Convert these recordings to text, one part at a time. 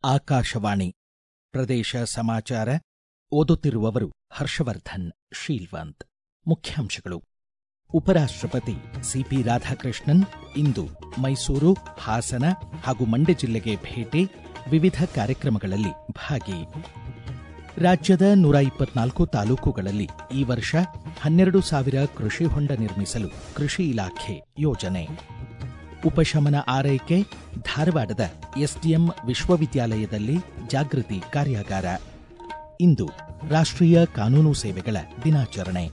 ಆಕಾಶವಾಣಿ ಪ್ರದೇಶ ಸಮಾಚಾರ ಓದುತ್ತಿರುವವರು ಹರ್ಷವರ್ಧನ್ ಶೀಲ್ವಂತ್ ಮುಖ್ಯಾಂಶಗಳು ಉಪರಾಷ್ಟ್ರಪತಿ ಸಿಪಿ ರಾಧಾಕೃಷ್ಣನ್ ಇಂದು ಮೈಸೂರು ಹಾಸನ ಹಾಗೂ ಮಂಡ್ಯ ಜಿಲ್ಲೆಗೆ ಭೇಟಿ ವಿವಿಧ ಕಾರ್ಯಕ್ರಮಗಳಲ್ಲಿ ಭಾಗಿ ರಾಜ್ಯದ ನೂರ ಇಪ್ಪತ್ನಾಲ್ಕು ತಾಲೂಕುಗಳಲ್ಲಿ ಈ ವರ್ಷ ಹನ್ನೆರಡು ಸಾವಿರ ಕೃಷಿ ಹೊಂಡ ನಿರ್ಮಿಸಲು ಕೃಷಿ ಇಲಾಖೆ ಯೋಜನೆ ಉಪಶಮನ ಆರೈಕೆ ಧಾರವಾಡದ ಎಸ್ಡಿಎಂ ವಿಶ್ವವಿದ್ಯಾಲಯದಲ್ಲಿ ಜಾಗೃತಿ ಕಾರ್ಯಾಗಾರ ಇಂದು ರಾಷ್ಟ್ರೀಯ ಕಾನೂನು ಸೇವೆಗಳ ದಿನಾಚರಣೆ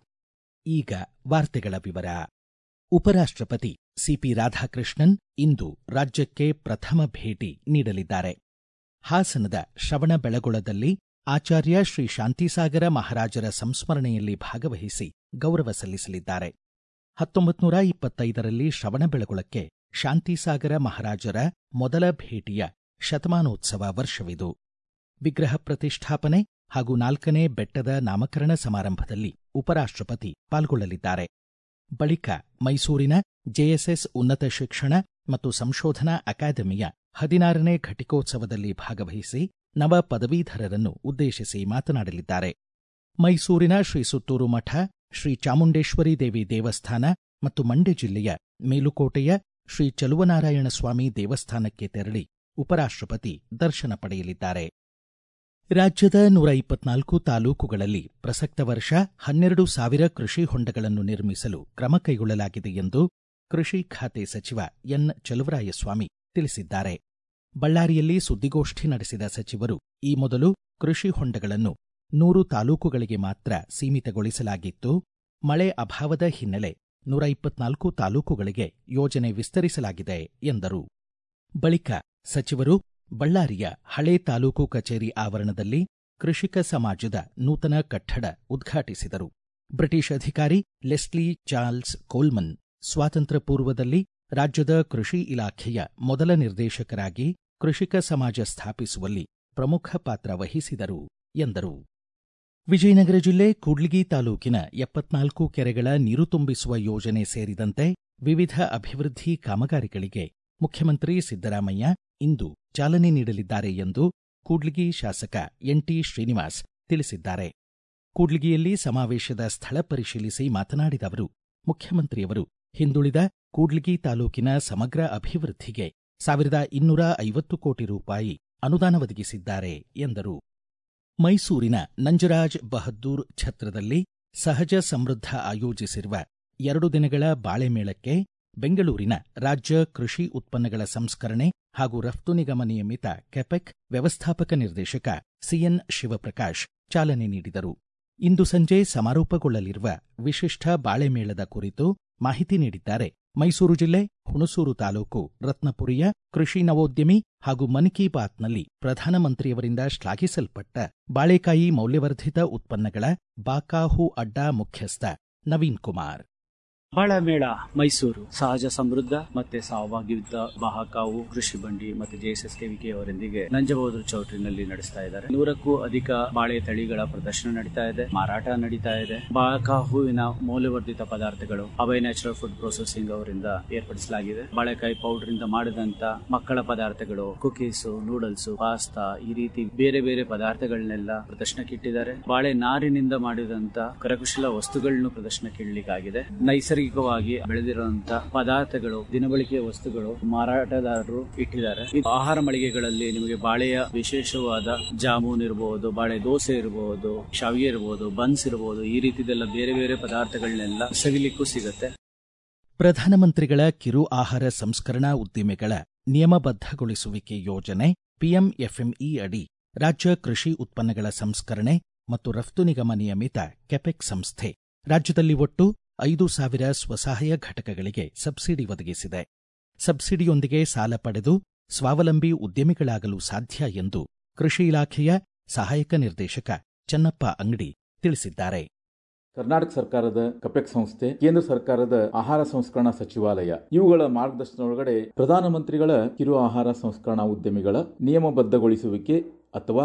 ಈಗ ವಾರ್ತೆಗಳ ವಿವರ ಉಪರಾಷ್ಟ್ರಪತಿ ಸಿಪಿ ರಾಧಾಕೃಷ್ಣನ್ ಇಂದು ರಾಜ್ಯಕ್ಕೆ ಪ್ರಥಮ ಭೇಟಿ ನೀಡಲಿದ್ದಾರೆ ಹಾಸನದ ಶ್ರವಣಬೆಳಗೊಳದಲ್ಲಿ ಆಚಾರ್ಯ ಶ್ರೀ ಶಾಂತಿಸಾಗರ ಮಹಾರಾಜರ ಸಂಸ್ಮರಣೆಯಲ್ಲಿ ಭಾಗವಹಿಸಿ ಗೌರವ ಸಲ್ಲಿಸಲಿದ್ದಾರೆ ಹತ್ತೊಂಬತ್ತು ನೂರ ಇಪ್ಪತ್ತೈದರಲ್ಲಿ ಶ್ರವಣಬೆಳಗೊಳಕ್ಕೆ ಶಾಂತಿಸಾಗರ ಮಹಾರಾಜರ ಮೊದಲ ಭೇಟಿಯ ಶತಮಾನೋತ್ಸವ ವರ್ಷವಿದು ವಿಗ್ರಹ ಪ್ರತಿಷ್ಠಾಪನೆ ಹಾಗೂ ನಾಲ್ಕನೇ ಬೆಟ್ಟದ ನಾಮಕರಣ ಸಮಾರಂಭದಲ್ಲಿ ಉಪರಾಷ್ಟ್ರಪತಿ ಪಾಲ್ಗೊಳ್ಳಲಿದ್ದಾರೆ ಬಳಿಕ ಮೈಸೂರಿನ ಜೆಎಸ್ಎಸ್ ಉನ್ನತ ಶಿಕ್ಷಣ ಮತ್ತು ಸಂಶೋಧನಾ ಅಕಾಡೆಮಿಯ ಹದಿನಾರನೇ ಘಟಿಕೋತ್ಸವದಲ್ಲಿ ಭಾಗವಹಿಸಿ ನವ ಪದವೀಧರರನ್ನು ಉದ್ದೇಶಿಸಿ ಮಾತನಾಡಲಿದ್ದಾರೆ ಮೈಸೂರಿನ ಶ್ರೀ ಸುತ್ತೂರು ಮಠ ಶ್ರೀ ಚಾಮುಂಡೇಶ್ವರಿ ದೇವಿ ದೇವಸ್ಥಾನ ಮತ್ತು ಮಂಡ್ಯ ಜಿಲ್ಲೆಯ ಮೇಲುಕೋಟೆಯ ಶ್ರೀ ಚಲುವನಾರಾಯಣ ಸ್ವಾಮಿ ದೇವಸ್ಥಾನಕ್ಕೆ ತೆರಳಿ ಉಪರಾಷ್ಟ್ರಪತಿ ದರ್ಶನ ಪಡೆಯಲಿದ್ದಾರೆ ರಾಜ್ಯದ ನೂರ ಇಪ್ಪತ್ನಾಲ್ಕು ತಾಲೂಕುಗಳಲ್ಲಿ ಪ್ರಸಕ್ತ ವರ್ಷ ಹನ್ನೆರಡು ಸಾವಿರ ಕೃಷಿ ಹೊಂಡಗಳನ್ನು ನಿರ್ಮಿಸಲು ಕ್ರಮ ಕೈಗೊಳ್ಳಲಾಗಿದೆ ಎಂದು ಕೃಷಿ ಖಾತೆ ಸಚಿವ ಎನ್ ಚಲುವರಾಯಸ್ವಾಮಿ ತಿಳಿಸಿದ್ದಾರೆ ಬಳ್ಳಾರಿಯಲ್ಲಿ ಸುದ್ದಿಗೋಷ್ಠಿ ನಡೆಸಿದ ಸಚಿವರು ಈ ಮೊದಲು ಕೃಷಿ ಹೊಂಡಗಳನ್ನು ನೂರು ತಾಲೂಕುಗಳಿಗೆ ಮಾತ್ರ ಸೀಮಿತಗೊಳಿಸಲಾಗಿತ್ತು ಮಳೆ ಅಭಾವದ ಹಿನ್ನೆಲೆ ನೂರ ಇಪ್ಪತ್ನಾಲ್ಕು ತಾಲೂಕುಗಳಿಗೆ ಯೋಜನೆ ವಿಸ್ತರಿಸಲಾಗಿದೆ ಎಂದರು ಬಳಿಕ ಸಚಿವರು ಬಳ್ಳಾರಿಯ ಹಳೇ ತಾಲೂಕು ಕಚೇರಿ ಆವರಣದಲ್ಲಿ ಕೃಷಿಕ ಸಮಾಜದ ನೂತನ ಕಟ್ಟಡ ಉದ್ಘಾಟಿಸಿದರು ಬ್ರಿಟಿಷ್ ಅಧಿಕಾರಿ ಲೆಸ್ಲಿ ಚಾರ್ಲ್ಸ್ ಕೋಲ್ಮನ್ ಸ್ವಾತಂತ್ರ್ಯ ಪೂರ್ವದಲ್ಲಿ ರಾಜ್ಯದ ಕೃಷಿ ಇಲಾಖೆಯ ಮೊದಲ ನಿರ್ದೇಶಕರಾಗಿ ಕೃಷಿಕ ಸಮಾಜ ಸ್ಥಾಪಿಸುವಲ್ಲಿ ಪ್ರಮುಖ ಪಾತ್ರ ವಹಿಸಿದರು ಎಂದರು ವಿಜಯನಗರ ಜಿಲ್ಲೆ ಕೂಡ್ಲಿಗಿ ತಾಲೂಕಿನ ಎಪ್ಪತ್ನಾಲ್ಕು ಕೆರೆಗಳ ನೀರು ತುಂಬಿಸುವ ಯೋಜನೆ ಸೇರಿದಂತೆ ವಿವಿಧ ಅಭಿವೃದ್ಧಿ ಕಾಮಗಾರಿಗಳಿಗೆ ಮುಖ್ಯಮಂತ್ರಿ ಸಿದ್ದರಾಮಯ್ಯ ಇಂದು ಚಾಲನೆ ನೀಡಲಿದ್ದಾರೆ ಎಂದು ಕೂಡ್ಲಿಗಿ ಶಾಸಕ ಎನ್ಟಿ ಶ್ರೀನಿವಾಸ್ ತಿಳಿಸಿದ್ದಾರೆ ಕೂಡ್ಲಿಗಿಯಲ್ಲಿ ಸಮಾವೇಶದ ಸ್ಥಳ ಪರಿಶೀಲಿಸಿ ಮಾತನಾಡಿದ ಅವರು ಮುಖ್ಯಮಂತ್ರಿಯವರು ಹಿಂದುಳಿದ ಕೂಡ್ಲಿಗಿ ತಾಲೂಕಿನ ಸಮಗ್ರ ಅಭಿವೃದ್ಧಿಗೆ ಸಾವಿರದ ಇನ್ನೂರ ಐವತ್ತು ಕೋಟಿ ರೂಪಾಯಿ ಅನುದಾನ ಒದಗಿಸಿದ್ದಾರೆ ಎಂದರು ಮೈಸೂರಿನ ನಂಜರಾಜ್ ಬಹದ್ದೂರ್ ಛತ್ರದಲ್ಲಿ ಸಹಜ ಸಮೃದ್ಧ ಆಯೋಜಿಸಿರುವ ಎರಡು ದಿನಗಳ ಬಾಳೆಮೇಳಕ್ಕೆ ಬೆಂಗಳೂರಿನ ರಾಜ್ಯ ಕೃಷಿ ಉತ್ಪನ್ನಗಳ ಸಂಸ್ಕರಣೆ ಹಾಗೂ ರಫ್ತು ನಿಗಮ ನಿಯಮಿತ ಕೆಪೆಕ್ ವ್ಯವಸ್ಥಾಪಕ ನಿರ್ದೇಶಕ ಸಿಎನ್ ಶಿವಪ್ರಕಾಶ್ ಚಾಲನೆ ನೀಡಿದರು ಇಂದು ಸಂಜೆ ಸಮಾರೋಪಗೊಳ್ಳಲಿರುವ ವಿಶಿಷ್ಟ ಬಾಳೆಮೇಳದ ಕುರಿತು ಮಾಹಿತಿ ನೀಡಿದ್ದಾರೆ ಮೈಸೂರು ಜಿಲ್ಲೆ ಹುಣಸೂರು ತಾಲೂಕು ರತ್ನಪುರಿಯ ಕೃಷಿ ನವೋದ್ಯಮಿ ಹಾಗೂ ಮನ್ ಕಿ ಬಾತ್ನಲ್ಲಿ ಪ್ರಧಾನಮಂತ್ರಿಯವರಿಂದ ಶ್ಲಾಘಿಸಲ್ಪಟ್ಟ ಬಾಳೆಕಾಯಿ ಮೌಲ್ಯವರ್ಧಿತ ಉತ್ಪನ್ನಗಳ ಬಾಕಾಹು ಅಡ್ಡಾ ಮುಖ್ಯಸ್ಥ ನವೀನ್ ಕುಮಾರ್ ಬಾಳಮೇಳ ಮೈಸೂರು ಸಹಜ ಸಮೃದ್ಧ ಮತ್ತೆ ಸಹಭಾಗಿತ್ವ ಬಾಹಕಾವು ಕೃಷಿ ಬಂಡಿ ಮತ್ತೆ ಜೆಎಸ್ಎಸ್ ಕೆವಿಕೆ ಅವರೊಂದಿಗೆ ನಂಜಬಹದ್ದೂರು ಚೌಟ್ರಿನಲ್ಲಿ ನಡೆಸ್ತಾ ಇದ್ದಾರೆ ನೂರಕ್ಕೂ ಅಧಿಕ ಬಾಳೆ ತಳಿಗಳ ಪ್ರದರ್ಶನ ನಡೀತಾ ಇದೆ ಮಾರಾಟ ನಡೀತಾ ಇದೆ ಬಾಳಕಾ ಹೂವಿನ ಮೌಲ್ಯವರ್ಧಿತ ಪದಾರ್ಥಗಳು ಅಭಯ ನ್ಯಾಚುರಲ್ ಫುಡ್ ಪ್ರೊಸೆಸಿಂಗ್ ಅವರಿಂದ ಏರ್ಪಡಿಸಲಾಗಿದೆ ಬಾಳೆಕಾಯಿ ಪೌಡರ್ ಇಂದ ಮಾಡಿದಂತ ಮಕ್ಕಳ ಪದಾರ್ಥಗಳು ಕುಕೀಸ್ ನೂಡಲ್ಸ್ ಪಾಸ್ತಾ ಈ ರೀತಿ ಬೇರೆ ಬೇರೆ ಪದಾರ್ಥಗಳನ್ನೆಲ್ಲ ಪ್ರದರ್ಶನಕ್ಕಿಟ್ಟಿದ್ದಾರೆ ಬಾಳೆ ನಾರಿನಿಂದ ಮಾಡಿದಂತ ಕರಕುಶಲ ವಸ್ತುಗಳನ್ನು ಪ್ರದರ್ಶನಕ್ಕೆ ಇಡಲಿಕ್ಕಾಗಿದೆ ನೈಸರ್ಗಿಕ ನೈಸರ್ಗಿಕವಾಗಿ ಬೆಳೆದಿರುವಂತ ಪದಾರ್ಥಗಳು ದಿನಬಳಕೆಯ ವಸ್ತುಗಳು ಮಾರಾಟಗಾರರು ಇಟ್ಟಿದ್ದಾರೆ ಆಹಾರ ಮಳಿಗೆಗಳಲ್ಲಿ ನಿಮಗೆ ಬಾಳೆಯ ವಿಶೇಷವಾದ ಜಾಮೂನ್ ಇರಬಹುದು ಬಾಳೆ ದೋಸೆ ಇರಬಹುದು ಶಾವಿಗೆ ಇರಬಹುದು ಬನ್ಸ್ ಇರಬಹುದು ಈ ರೀತಿದೆಲ್ಲ ಬೇರೆ ಬೇರೆ ಪದಾರ್ಥಗಳನ್ನೆಲ್ಲ ಸವಿಲಿಕ್ಕೂ ಸಿಗುತ್ತೆ ಪ್ರಧಾನಮಂತ್ರಿಗಳ ಕಿರು ಆಹಾರ ಸಂಸ್ಕರಣಾ ಉದ್ದಿಮೆಗಳ ನಿಯಮಬದ್ಧಗೊಳಿಸುವಿಕೆ ಯೋಜನೆ ಪಿಎಂಎಫ್ಎಂಇ ಅಡಿ ರಾಜ್ಯ ಕೃಷಿ ಉತ್ಪನ್ನಗಳ ಸಂಸ್ಕರಣೆ ಮತ್ತು ರಫ್ತು ನಿಗಮ ನಿಯಮಿತ ಕೆಪೆಕ್ ಸಂಸ್ಥೆ ರಾಜ್ಯದಲ್ಲಿ ಒಟ್ಟು ಐದು ಸಾವಿರ ಸ್ವಸಹಾಯ ಘಟಕಗಳಿಗೆ ಸಬ್ಸಿಡಿ ಒದಗಿಸಿದೆ ಸಬ್ಸಿಡಿಯೊಂದಿಗೆ ಸಾಲ ಪಡೆದು ಸ್ವಾವಲಂಬಿ ಉದ್ಯಮಿಗಳಾಗಲು ಸಾಧ್ಯ ಎಂದು ಕೃಷಿ ಇಲಾಖೆಯ ಸಹಾಯಕ ನಿರ್ದೇಶಕ ಚನ್ನಪ್ಪ ಅಂಗಡಿ ತಿಳಿಸಿದ್ದಾರೆ ಕರ್ನಾಟಕ ಸರ್ಕಾರದ ಕಪೆಕ್ ಸಂಸ್ಥೆ ಕೇಂದ್ರ ಸರ್ಕಾರದ ಆಹಾರ ಸಂಸ್ಕರಣಾ ಸಚಿವಾಲಯ ಇವುಗಳ ಮಾರ್ಗದರ್ಶನದೊಳಗಡೆ ಪ್ರಧಾನಮಂತ್ರಿಗಳ ಕಿರು ಆಹಾರ ಸಂಸ್ಕರಣಾ ಉದ್ಯಮಿಗಳ ನಿಯಮಬದ್ಧಗೊಳಿಸುವಿಕೆ ಅಥವಾ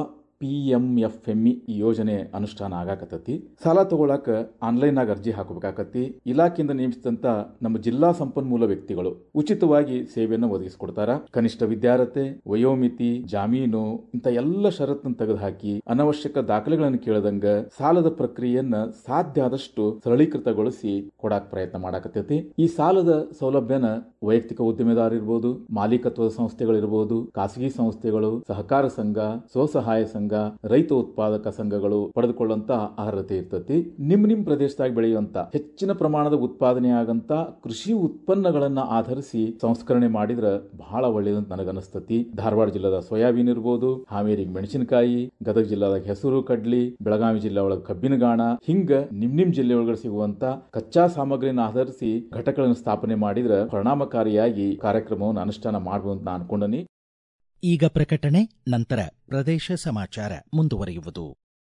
P M F M E ಯೋಜನೆ ಅನುಷ್ಠಾನ ಆಗಾಕತ್ತತಿ ಸಾಲ ತಗೊಳಕ ಆನ್ಲೈನ್ ಆಗ ಅರ್ಜಿ ಹಾಕಬೇಕಾಕತಿ ಇಲಾಖೆಯಿಂದ ನೇಮಿಸಿದಂತ ನಮ್ಮ ಜಿಲ್ಲಾ ಸಂಪನ್ಮೂಲ ವ್ಯಕ್ತಿಗಳು ಉಚಿತವಾಗಿ ಸೇವೆಯನ್ನು ಒದಗಿಸಿಕೊಡ್ತಾರ ಕನಿಷ್ಠ ವಿದ್ಯಾರ್ಹತೆ ವಯೋಮಿತಿ ಜಾಮೀನು ಇಂತ ಎಲ್ಲ ಷರತ್ತನ್ನು ತೆಗೆದುಹಾಕಿ ಅನವಶ್ಯಕ ದಾಖಲೆಗಳನ್ನು ಕೇಳದಂಗ ಸಾಲದ ಪ್ರಕ್ರಿಯೆಯನ್ನ ಸಾಧ್ಯ ಆದಷ್ಟು ಸರಳೀಕೃತಗೊಳಿಸಿ ಕೊಡಾಕ್ ಪ್ರಯತ್ನ ಮಾಡಾಕತ್ತೈತಿ ಈ ಸಾಲದ ಸೌಲಭ್ಯನ ವೈಯಕ್ತಿಕ ಉದ್ದಿಮೆದಾರ ಇರ್ಬೋದು ಮಾಲೀಕತ್ವದ ಸಂಸ್ಥೆಗಳಿರ್ಬೋದು ಖಾಸಗಿ ಸಂಸ್ಥೆಗಳು ಸಹಕಾರ ಸಂಘ ಸ್ವಸಹಾಯ ಸಂಘ ರೈತ ಉತ್ಪಾದಕ ಸಂಘಗಳು ಪಡೆದುಕೊಳ್ಳುವಂತ ಅರ್ಹತೆ ಇರ್ತತಿ ನಿಮ್ ನಿಮ್ ಪ್ರದೇಶದಾಗ ಬೆಳೆಯುವಂತ ಹೆಚ್ಚಿನ ಪ್ರಮಾಣದ ಉತ್ಪಾದನೆ ಆಗಂತ ಕೃಷಿ ಉತ್ಪನ್ನಗಳನ್ನ ಆಧರಿಸಿ ಸಂಸ್ಕರಣೆ ಮಾಡಿದ್ರ ಬಹಳ ಒಳ್ಳೇದಂತ ನನಗನಿಸ್ತತಿ ಧಾರವಾಡ ಜಿಲ್ಲಾದ ಸೋಯಾಬೀನ್ ಇರ್ಬೋದು ಹಾವೇರಿ ಮೆಣಸಿನಕಾಯಿ ಗದಗ ಜಿಲ್ಲಾದಾಗ ಹೆಸರು ಕಡ್ಲಿ ಬೆಳಗಾವಿ ಜಿಲ್ಲೆ ಒಳಗೆ ಕಬ್ಬಿನ ಗಾಣ ಹಿಂಗ ನಿಮ್ ನಿಮ್ ಜಿಲ್ಲೆ ಒಳಗಡೆ ಸಿಗುವಂತ ಕಚ್ಚಾ ಸಾಮಗ್ರಿನ ಆಧರಿಸಿ ಘಟಕಗಳನ್ನು ಸ್ಥಾಪನೆ ಮಾಡಿದ್ರ ಪರಿಣಾಮಕಾರಿಯಾಗಿ ಕಾರ್ಯಕ್ರಮವನ್ನು ಅನುಷ್ಠಾನ ಮಾಡಬಹುದು ಅಂತ ನಾನು ಅನ್ಕೊಂಡನಿ ಈಗ ಪ್ರಕಟಣೆ ನಂತರ ಪ್ರದೇಶ ಸಮಾಚಾರ ಮುಂದುವರಿಯುವುದು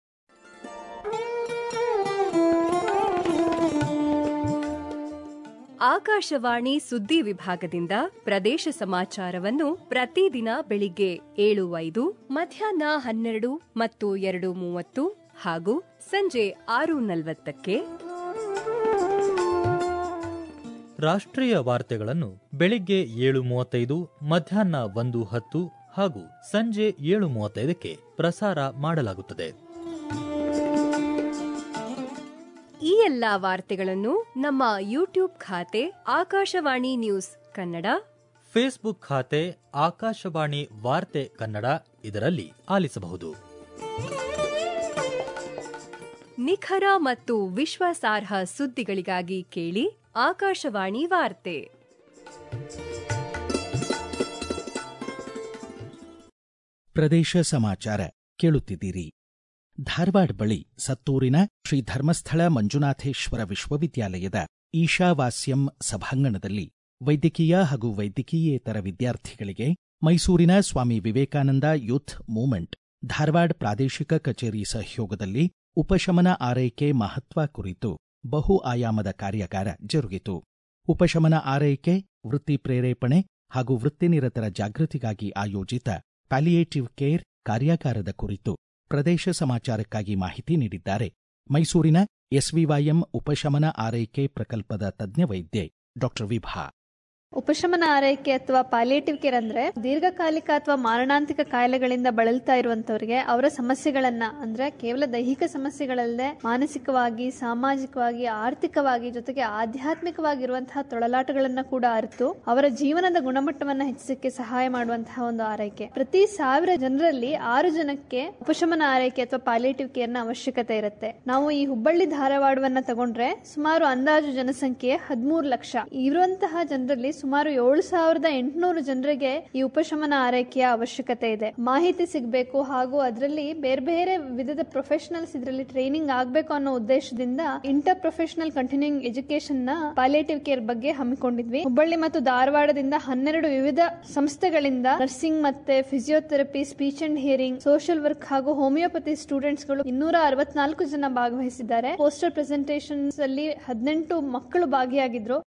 ಆಕಾಶವಾಣಿ ಸುದ್ದಿ ವಿಭಾಗದಿಂದ ಪ್ರದೇಶ ಸಮಾಚಾರವನ್ನು ಪ್ರತಿದಿನ ಬೆಳಿಗ್ಗೆ ಏಳು ಐದು ಮಧ್ಯಾಹ್ನ ಹನ್ನೆರಡು ಮತ್ತು ಎರಡು ಮೂವತ್ತು ಹಾಗೂ ಸಂಜೆ ಆರು ನಲವತ್ತಕ್ಕೆ ರಾಷ್ಟ್ರೀಯ ವಾರ್ತೆಗಳನ್ನು ಬೆಳಿಗ್ಗೆ ಏಳು ಮೂವತ್ತೈದು ಮಧ್ಯಾಹ್ನ ಒಂದು ಹತ್ತು ಹಾಗೂ ಸಂಜೆ ಏಳು ಮೂವತ್ತೈದಕ್ಕೆ ಪ್ರಸಾರ ಮಾಡಲಾಗುತ್ತದೆ ಈ ಎಲ್ಲಾ ವಾರ್ತೆಗಳನ್ನು ನಮ್ಮ ಯೂಟ್ಯೂಬ್ ಖಾತೆ ಆಕಾಶವಾಣಿ ನ್ಯೂಸ್ ಕನ್ನಡ ಫೇಸ್ಬುಕ್ ಖಾತೆ ಆಕಾಶವಾಣಿ ವಾರ್ತೆ ಕನ್ನಡ ಇದರಲ್ಲಿ ಆಲಿಸಬಹುದು ನಿಖರ ಮತ್ತು ವಿಶ್ವಾಸಾರ್ಹ ಸುದ್ದಿಗಳಿಗಾಗಿ ಕೇಳಿ ಆಕಾಶವಾಣಿ ವಾರ್ತೆ ಪ್ರದೇಶ ಸಮಾಚಾರ ಕೇಳುತ್ತಿದ್ದೀರಿ ಧಾರವಾಡ ಬಳಿ ಸತ್ತೂರಿನ ಶ್ರೀ ಧರ್ಮಸ್ಥಳ ಮಂಜುನಾಥೇಶ್ವರ ವಿಶ್ವವಿದ್ಯಾಲಯದ ಈಶಾವಾಸ್ಯಂ ಸಭಾಂಗಣದಲ್ಲಿ ವೈದ್ಯಕೀಯ ಹಾಗೂ ವೈದ್ಯಕೀಯೇತರ ವಿದ್ಯಾರ್ಥಿಗಳಿಗೆ ಮೈಸೂರಿನ ಸ್ವಾಮಿ ವಿವೇಕಾನಂದ ಯೂತ್ ಮೂವ್ಮೆಂಟ್ ಧಾರವಾಡ ಪ್ರಾದೇಶಿಕ ಕಚೇರಿ ಸಹಯೋಗದಲ್ಲಿ ಉಪಶಮನ ಆರೈಕೆ ಮಹತ್ವ ಕುರಿತು ಬಹು ಆಯಾಮದ ಕಾರ್ಯಾಗಾರ ಜರುಗಿತು ಉಪಶಮನ ಆರೈಕೆ ವೃತ್ತಿ ಪ್ರೇರೇಪಣೆ ಹಾಗೂ ವೃತ್ತಿನಿರತರ ಜಾಗೃತಿಗಾಗಿ ಆಯೋಜಿತ ಪ್ಯಾಲಿಯೇಟಿವ್ ಕೇರ್ ಕಾರ್ಯಾಗಾರದ ಕುರಿತು ಪ್ರದೇಶ ಸಮಾಚಾರಕ್ಕಾಗಿ ಮಾಹಿತಿ ನೀಡಿದ್ದಾರೆ ಮೈಸೂರಿನ ಎಸ್ವಿವೈಎಂ ಉಪಶಮನ ಆರೈಕೆ ಪ್ರಕಲ್ಪದ ತಜ್ಞ ವೈದ್ಯೆ ಡಾಕ್ಟರ್ ವಿಭಾ ಉಪಶಮನ ಆರೈಕೆ ಅಥವಾ ಪಾಲಿಯೇಟಿವ್ ಕೇರ್ ಅಂದ್ರೆ ದೀರ್ಘಕಾಲಿಕ ಅಥವಾ ಮಾರಣಾಂತಿಕ ಕಾಯಿಲೆಗಳಿಂದ ಬಳಲ್ತಾ ಇರುವಂತವರಿಗೆ ಅವರ ಸಮಸ್ಯೆಗಳನ್ನ ಅಂದ್ರೆ ಕೇವಲ ದೈಹಿಕ ಸಮಸ್ಯೆಗಳಲ್ಲದೆ ಮಾನಸಿಕವಾಗಿ ಸಾಮಾಜಿಕವಾಗಿ ಆರ್ಥಿಕವಾಗಿ ಜೊತೆಗೆ ಆಧ್ಯಾತ್ಮಿಕವಾಗಿರುವಂತಹ ತೊಳಲಾಟಗಳನ್ನ ಕೂಡ ಅರಿತು ಅವರ ಜೀವನದ ಗುಣಮಟ್ಟವನ್ನ ಹೆಚ್ಚಿಸಕ್ಕೆ ಸಹಾಯ ಮಾಡುವಂತಹ ಒಂದು ಆರೈಕೆ ಪ್ರತಿ ಸಾವಿರ ಜನರಲ್ಲಿ ಆರು ಜನಕ್ಕೆ ಉಪಶಮನ ಆರೈಕೆ ಅಥವಾ ಪಾಲಿಯೇಟಿವ್ ಕೇರ್ನ ಅವಶ್ಯಕತೆ ಇರುತ್ತೆ ನಾವು ಈ ಹುಬ್ಬಳ್ಳಿ ಧಾರವಾಡವನ್ನ ತಗೊಂಡ್ರೆ ಸುಮಾರು ಅಂದಾಜು ಜನಸಂಖ್ಯೆ ಹದಿಮೂರು ಲಕ್ಷ ಇರುವಂತಹ ಜನರಲ್ಲಿ ಸುಮಾರು ಏಳು ಸಾವಿರದ ಎಂಟುನೂರು ಜನರಿಗೆ ಈ ಉಪಶಮನ ಆರೈಕೆಯ ಅವಶ್ಯಕತೆ ಇದೆ ಮಾಹಿತಿ ಸಿಗಬೇಕು ಹಾಗೂ ಅದರಲ್ಲಿ ಬೇರೆ ಬೇರೆ ವಿಧದ ಪ್ರೊಫೆಷನಲ್ಸ್ ಇದರಲ್ಲಿ ಟ್ರೈನಿಂಗ್ ಆಗಬೇಕು ಅನ್ನೋ ಉದ್ದೇಶದಿಂದ ಇಂಟರ್ ಪ್ರೊಫೆಷನಲ್ ಕಂಟಿನ್ಯೂಯಿಂಗ್ ಎಜುಕೇಶನ್ ನ ಪಾಲಿಯೇಟಿವ್ ಕೇರ್ ಬಗ್ಗೆ ಹಮ್ಮಿಕೊಂಡಿದ್ವಿ ಹುಬ್ಬಳ್ಳಿ ಮತ್ತು ಧಾರವಾಡದಿಂದ ಹನ್ನೆರಡು ವಿವಿಧ ಸಂಸ್ಥೆಗಳಿಂದ ನರ್ಸಿಂಗ್ ಮತ್ತೆ physiotherapy speech and hearing social work ಹಾಗೂ ಹೋಮಿಯೋಪತಿ ಸ್ಟೂಡೆಂಟ್ಸ್ ಗಳು ಇನ್ನೂರ ಅರವತ್ನಾಲ್ಕು ಜನ ಭಾಗವಹಿಸಿದ್ದಾರೆ ಪೋಸ್ಟರ್ ಪ್ರೆಸೆಂಟೇಷನ್ಸ್ ಅಲ್ಲಿ ಹದಿನೆಂಟು ಮಕ್ಕಳು ಭಾಗಿಯಾಗಿದ್ರು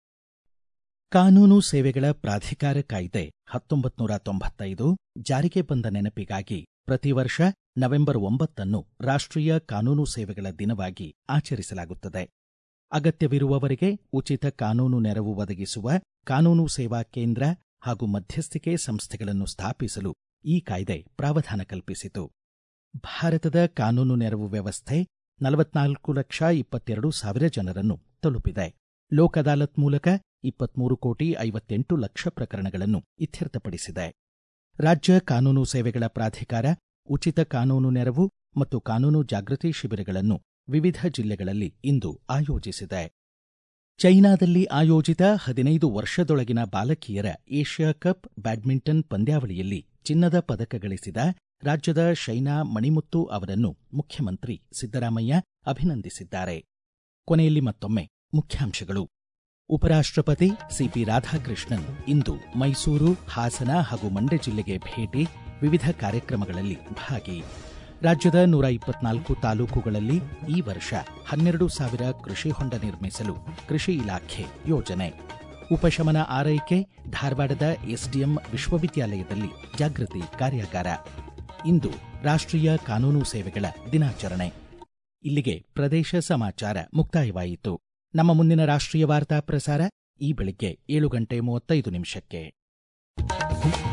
ಕಾನೂನು ಸೇವೆಗಳ ಪ್ರಾಧಿಕಾರ ಕಾಯ್ದೆ ಹತ್ತೊಂಬತ್ತು ನೂರ ತೊಂಬತ್ತೈದು ಜಾರಿಗೆ ಬಂದ ನೆನಪಿಗಾಗಿ ಪ್ರತಿ ವರ್ಷ ನವೆಂಬರ್ ಒಂಬತ್ತನ್ನು ರಾಷ್ಟ್ರೀಯ ಕಾನೂನು ಸೇವೆಗಳ ದಿನವಾಗಿ ಆಚರಿಸಲಾಗುತ್ತದೆ ಅಗತ್ಯವಿರುವವರಿಗೆ ಉಚಿತ ಕಾನೂನು ನೆರವು ಒದಗಿಸುವ ಕಾನೂನು ಸೇವಾ ಕೇಂದ್ರ ಹಾಗೂ ಮಧ್ಯಸ್ಥಿಕೆ ಸಂಸ್ಥೆಗಳನ್ನು ಸ್ಥಾಪಿಸಲು ಈ ಕಾಯ್ದೆ ಪ್ರಾವಧಾನ ಕಲ್ಪಿಸಿತು ಭಾರತದ ಕಾನೂನು ನೆರವು ವ್ಯವಸ್ಥೆ ನಲವತ್ನಾಲ್ಕು ಲಕ್ಷ ಇಪ್ಪತ್ತೆರಡು ಸಾವಿರ ಜನರನ್ನು ತಲುಪಿದೆ ಲೋಕ್ ಅದಾಲತ್ ಮೂಲಕ ಇಪ್ಪತ್ಮೂರು ಕೋಟಿ ಐವತ್ತೆಂಟು ಲಕ್ಷ ಪ್ರಕರಣಗಳನ್ನು ಇತ್ಯರ್ಥಪಡಿಸಿದೆ ರಾಜ್ಯ ಕಾನೂನು ಸೇವೆಗಳ ಪ್ರಾಧಿಕಾರ ಉಚಿತ ಕಾನೂನು ನೆರವು ಮತ್ತು ಕಾನೂನು ಜಾಗೃತಿ ಶಿಬಿರಗಳನ್ನು ವಿವಿಧ ಜಿಲ್ಲೆಗಳಲ್ಲಿ ಇಂದು ಆಯೋಜಿಸಿದೆ ಚೈನಾದಲ್ಲಿ ಆಯೋಜಿತ ಹದಿನೈದು ವರ್ಷದೊಳಗಿನ ಬಾಲಕಿಯರ ಏಷ್ಯಾ ಕಪ್ ಬ್ಯಾಡ್ಮಿಂಟನ್ ಪಂದ್ಯಾವಳಿಯಲ್ಲಿ ಚಿನ್ನದ ಪದಕ ಗಳಿಸಿದ ರಾಜ್ಯದ ಶೈನಾ ಮಣಿಮುತ್ತು ಅವರನ್ನು ಮುಖ್ಯಮಂತ್ರಿ ಸಿದ್ದರಾಮಯ್ಯ ಅಭಿನಂದಿಸಿದ್ದಾರೆ ಕೊನೆಯಲ್ಲಿ ಮತ್ತೊಮ್ಮೆ ಮುಖ್ಯಾಂಶಗಳು ಉಪರಾಷ್ಟ್ರಪತಿ ಸಿಪಿ ರಾಧಾಕೃಷ್ಣನ್ ಇಂದು ಮೈಸೂರು ಹಾಸನ ಹಾಗೂ ಮಂಡ್ಯ ಜಿಲ್ಲೆಗೆ ಭೇಟಿ ವಿವಿಧ ಕಾರ್ಯಕ್ರಮಗಳಲ್ಲಿ ಭಾಗಿ ರಾಜ್ಯದ ನೂರ ಇಪ್ಪತ್ನಾಲ್ಕು ತಾಲೂಕುಗಳಲ್ಲಿ ಈ ವರ್ಷ ಹನ್ನೆರಡು ಸಾವಿರ ಕೃಷಿ ಹೊಂಡ ನಿರ್ಮಿಸಲು ಕೃಷಿ ಇಲಾಖೆ ಯೋಜನೆ ಉಪಶಮನ ಆರೈಕೆ ಧಾರವಾಡದ ಎಸ್ಡಿಎಂ ವಿಶ್ವವಿದ್ಯಾಲಯದಲ್ಲಿ ಜಾಗೃತಿ ಕಾರ್ಯಾಗಾರ ಇಂದು ರಾಷ್ಟ್ರೀಯ ಕಾನೂನು ಸೇವೆಗಳ ದಿನಾಚರಣೆ ಇಲ್ಲಿಗೆ ಪ್ರದೇಶ ಸಮಾಚಾರ ಮುಕ್ತಾಯವಾಯಿತು ನಮ್ಮ ಮುಂದಿನ ರಾಷ್ಟ್ರೀಯ ವಾರ್ತಾ ಪ್ರಸಾರ ಈ ಬೆಳಿಗ್ಗೆ ಏಳು ಗಂಟೆ ಮೂವತ್ತೈದು ನಿಮಿಷಕ್ಕೆ